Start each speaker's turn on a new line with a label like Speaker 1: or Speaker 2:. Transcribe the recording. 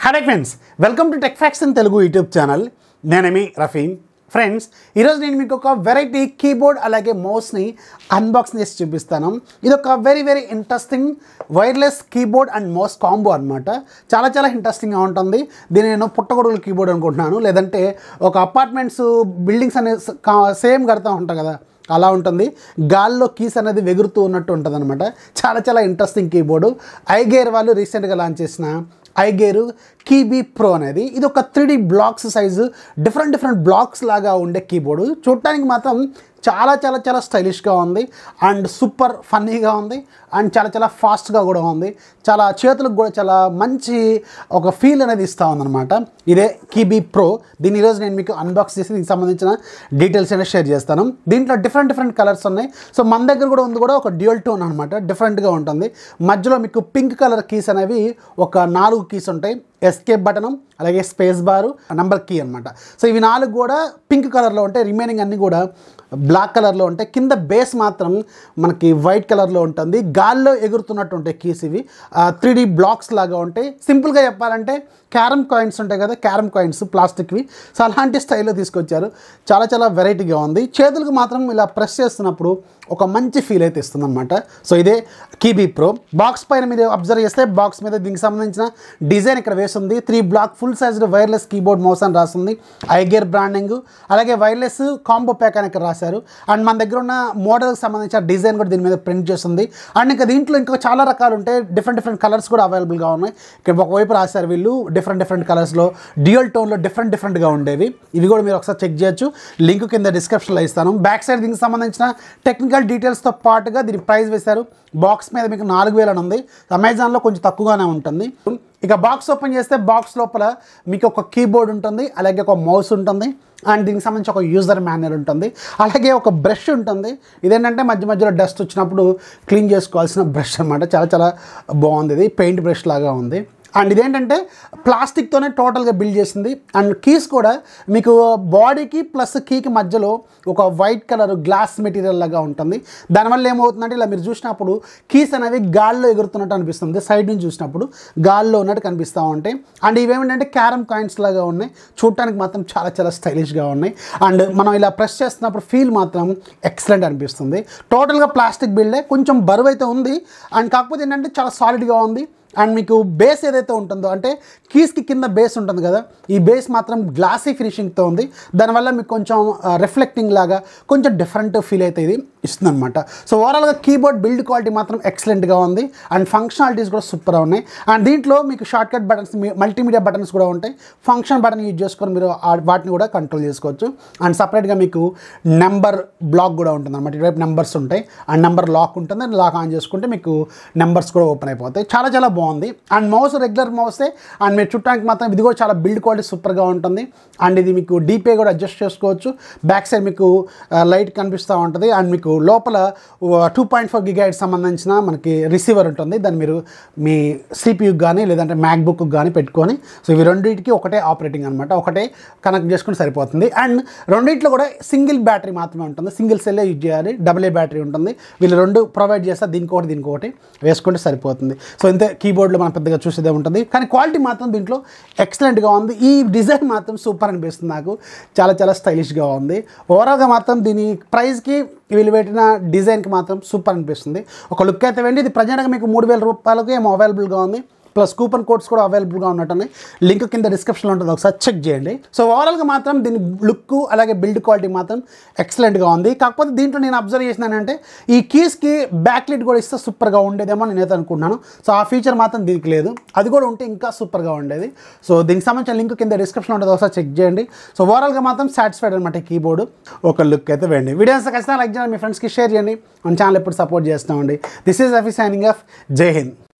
Speaker 1: hello friends welcome to tech facts in Telugu YouTube channel నేనేమి Rafeen friends ఈరోజు నేను మీకు ఒక వెరైటీ కీబోర్డ్ అలాగే మౌస్ని అన్బాక్స్ చేసి చూపిస్తాను ఇది ఒక very very interesting wireless keyboard and mouse combo అనమాట చాలా చాలా ఇంట్రెస్టింగ్గా ఉంటుంది దీన్ని నేను పుట్టగొడుగుల కీబోర్డ్ అనుకుంటున్నాను లేదంటే ఒక అపార్ట్మెంట్స్ బిల్డింగ్స్ అనే సేమ్ కడతా ఉంటాం కదా అలా ఉంటుంది గాల్లో కీస్ అనేది వెగురుతూ ఉన్నట్టు ఉంటుంది అనమాట చాలా చాలా ఇంట్రెస్టింగ్ కీబోర్డు ఐగేర్ వాళ్ళు రీసెంట్గా లాంచ్ చేసిన ఐగేరు కీబీ ప్రో అనేది ఇది ఒక three blocks size different different blocks లాగా ఉండే కీబోర్డు చూడటానికి మాత్రం చాలా చాలా చాలా స్టైలిష్గా ఉంది అండ్ సూపర్ ఫన్నీగా ఉంది అండ్ చాలా చాలా ఫాస్ట్గా కూడా ఉంది చాలా చేతులకు కూడా చాలా మంచి ఒక ఫీల్ అనేది ఇస్తూ ఉందన్నమాట ఇదే కీబీ ప్రో దీని ఈరోజు నేను మీకు అన్బాక్స్ చేసి దీనికి సంబంధించిన డీటెయిల్స్ అనేది షేర్ చేస్తాను దీంట్లో డిఫరెంట్ డిఫరెంట్ కలర్స్ ఉన్నాయి సో మన దగ్గర కూడా ఉంది కూడా ఒక డ్యూయల్ టోన్ అనమాట డిఫరెంట్గా ఉంటుంది మధ్యలో మీకు పింక్ కలర్ కీస్ అనేవి ఒక నాలుగు కీస్ ఉంటాయి ఎస్కేప్ బటనం అలాగే స్పేస్ బారు నంబర్ కీ అనమాట సో ఇవి నాలుగు కూడా పింక్ కలర్లో ఉంటాయి రిమైనింగ్ అన్నీ కూడా బ్లాక్ కలర్లో ఉంటాయి కింద బేస్ మాత్రం మనకి వైట్ కలర్లో ఉంటుంది గాల్లో ఎగురుతున్నట్టు ఉంటాయి కీస్ ఇవి త్రీ డీ బ్లాక్స్ లాగా ఉంటాయి సింపుల్గా చెప్పాలంటే క్యారమ్ కాయిన్స్ ఉంటాయి కదా క్యారమ్ కాయిన్స్ ప్లాస్టిక్వి సో అలాంటి స్టైల్లో తీసుకొచ్చారు చాలా చాలా వెరైటీగా ఉంది చేతులకు మాత్రం ఇలా ప్రెస్ చేస్తున్నప్పుడు ఒక మంచి ఫీల్ అయితే ఇస్తుంది అనమాట సో ఇదే కీబీ ప్రో బాక్స్ పైన మీరు అబ్జర్వ్ చేస్తే బాక్స్ మీద దీనికి సంబంధించిన డిజైన్ ఇక్కడ వేస్తుంది three block full sized wireless keyboard mouse అని రాస్తుంది ఐగేర్ బ్రాండింగ్ అలాగే వైర్లెస్ కాంబో ప్యాక్ అని ఇక్కడ రాశారు అండ్ మన దగ్గర ఉన్న మోడల్కి సంబంధించిన డిజైన్ కూడా దీని మీద ప్రింట్ చేస్తుంది అండ్ ఇంకా దీంట్లో ఇంకా చాలా రకాలు ఉంటాయి డిఫరెంట్ డిఫరెంట్ కలర్స్ కూడా అవైలబుల్గా ఉన్నాయి ఇక్కడ ఒకవైపు రాశారు వీళ్ళు డిఫరెంట్ డిఫరెంట్ కలర్స్లో డ్యూయల్ టోన్లో డిఫరెంట్ డిఫరెంట్గా ఉండేవి ఇవి కూడా మీరు ఒకసారి చెక్ చేయొచ్చు లింక్ కింద డిస్క్రిప్షన్లో ఇస్తాను బ్యాక్ సైడ్ దీనికి సంబంధించిన టెక్నికల్ డీటెయిల్స్తో పాటుగా దీని ప్రైస్ వేశారు బాక్స్ మీద మీకు నాలుగు వేలు అని ఉంది అమెజాన్లో కొంచెం తక్కువగానే ఉంటుంది ఇక బాక్స్ ఓపెన్ చేస్తే బాక్స్ లోపల మీకు ఒక కీబోర్డ్ ఉంటుంది అలాగే ఒక మౌస్ ఉంటుంది అండ్ దీనికి సంబంధించి ఒక యూజర్ మాన్యువల్ ఉంటుంది అలాగే ఒక బ్రష్ ఉంటుంది ఇదేంటంటే మధ్య మధ్యలో డస్ట్ వచ్చినప్పుడు క్లీన్ చేసుకోవాల్సిన బ్రష్ అనమాట చాలా చాలా బాగుంది ఇది పెయింట్ బ్రష్ లాగా ఉంది అండ్ ఇదేంటంటే ప్లాస్టిక్తోనే టోటల్గా బిల్డ్ చేసింది అండ్ కీస్ కూడా మీకు బాడీకి ప్లస్ కీకి మధ్యలో ఒక వైట్ కలర్ గ్లాస్ మెటీరియల్ లాగా ఉంటుంది దానివల్ల ఏమవుతుందంటే ఇలా మీరు చూసినప్పుడు కీస్ అనేవి గాల్లో ఎగురుతున్నట్టు అనిపిస్తుంది సైడ్ నుంచి చూసినప్పుడు గాల్లో ఉన్నట్టు కనిపిస్తూ ఉంటాయి అండ్ ఇవేమిటంటే క్యారమ్ కాయిన్స్ లాగా ఉన్నాయి చూడటానికి మాత్రం చాలా చాలా స్టైలిష్గా ఉన్నాయి అండ్ మనం ఇలా ప్రెస్ చేస్తున్నప్పుడు ఫీల్ మాత్రం ఎక్సలెంట్ అనిపిస్తుంది టోటల్గా ప్లాస్టిక్ బిల్డే కొంచెం బరువు అయితే ఉంది అండ్ కాకపోతే ఏంటంటే చాలా సాలిడ్గా ఉంది అండ్ మీకు బేస్ ఏదైతే ఉంటుందో అంటే కీస్కి కింద బేస్ ఉంటుంది కదా ఈ బేస్ మాత్రం గ్లాసీ ఫినిషింగ్తో ఉంది దానివల్ల మీకు కొంచెం రిఫ్లెక్టింగ్ లాగా కొంచెం డిఫరెంట్ ఫీల్ అయితే ఇది ఇస్తుంది అనమాట సో ఓవరాల్గా కీబోర్డ్ బిల్డ్ క్వాలిటీ మాత్రం ఎక్సలెంట్గా ఉంది అండ్ ఫంక్షనాలిటీస్ కూడా సూపర్గా ఉన్నాయి అండ్ దీంట్లో మీకు shortcut buttons multimedia buttons కూడా ఉంటాయి ఫంక్షన్ బటన్ యూజ్ చేసుకొని మీరు ఆ- వాటిని కూడా కంట్రోల్ చేసుకోవచ్చు అండ్ సపరేట్గా మీకు నెంబర్ బ్లాక్ కూడా ఉంటుంది అనమాట ఇటువైపు నెంబర్స్ ఉంటాయి అండ్ నెంబర్ లాక్ ఉంటుంది లాక్ ఆన్ చేసుకుంటే మీకు నెంబర్స్ కూడా ఓపెన్ అయిపోతాయి చాలా చాలా బాగుంది అండ్ మౌస్ రెగ్యులర్ మౌసే అండ్ మీరు చుట్టానికి మాత్రం ఇది కూడా చాలా బిల్డ్ క్వాలిటీ సూపర్గా ఉంటుంది అండ్ ఇది మీకు డీపే కూడా అడ్జస్ట్ చేసుకోవచ్చు బ్యాక్ సైడ్ మీకు లైట్ కనిపిస్తూ ఉంటుంది అండ్ మీకు లోపల టూ పాయింట్ ఫోర్ గిగైడ్ సంబంధించిన మనకి రిసీవర్ ఉంటుంది దాన్ని మీరు మీ సిపియూకి కానీ లేదంటే మ్యాక్బుక్ కానీ పెట్టుకొని సో ఇవి రెండింటికి ఒకటే ఆపరేటింగ్ అనమాట ఒకటే కనెక్ట్ చేసుకుని సరిపోతుంది అండ్ రెండింటిలో కూడా సింగిల్ బ్యాటరీ మాత్రమే ఉంటుంది సింగిల్ సెల్లే యూజ్ చేయాలి డబుల్ ఏ బ్యాటరీ ఉంటుంది వీళ్ళు రెండు ప్రొవైడ్ చేస్తే దీనికి ఒకటి దీనికి ఒకటి వేసుకుంటే సరిపోతుంది సో ఇంతే కీబోర్డ్లో మనం పెద్దగా చూసేదే ఉంటుంది కానీ క్వాలిటీ మాత్రం దీంట్లో ఎక్సలెంట్గా ఉంది ఈ డిజైన్ మాత్రం సూపర్ అనిపిస్తుంది నాకు చాలా చాలా స్టైలిష్గా ఉంది ఓవరాల్గా మాత్రం దీని ప్రైస్కి వీళ్ళు పెట్టిన డిజైన్కి మాత్రం సూపర్ అనిపిస్తుంది ఒక లుక్ అయితే వెండి ఇది ప్రజెంట్గా మీకు మూడు వేల రూపాయలకి ఏమో అవైలబుల్గా ఉంది ప్లస్ కూపన్ కోడ్స్ కూడా అవైలబుల్గా ఉన్నట్టున్నాయి లింక్ కింద డిస్క్రిప్షన్లో ఉంటుంది ఒకసారి చెక్ చేయండి సో ఓవరాల్గా మాత్రం దీని లుక్ అలాగే బిల్డ్ క్వాలిటీ మాత్రం ఎక్సలెంట్గా ఉంది కాకపోతే దీంట్లో నేను అబ్జర్వ్ చేసినానంటే ఈ కీస్కి బ్యాక్ లిట్ కూడా ఇస్తే సూపర్గా ఉండేదేమో నేనైతే అనుకుంటున్నాను సో ఆ ఫీచర్ మాత్రం దీనికి లేదు అది కూడా ఉంటే ఇంకా సూపర్గా ఉండేది సో దీనికి సంబంధించిన లింక్ కింద డిస్క్రిప్షన్లో ఉంటుంది ఒకసారి చెక్ చేయండి సో ఓవరాల్గా మాత్రం సాటిస్ఫైడ్ అనమాట ఈ కీబోర్డ్ ఒక లుక్ అయితే వేయండి వీడియోస్ ఖచ్చితంగా లైక్ చేయండి మీ ఫ్రెండ్స్కి షేర్ చేయండి మన ఛానల్ ఎప్పుడు సపోర్ట్ చేస్తామండి దిస్ ఈజ్ అఫీ సైనింగ్ ఆఫ్ జై హింద్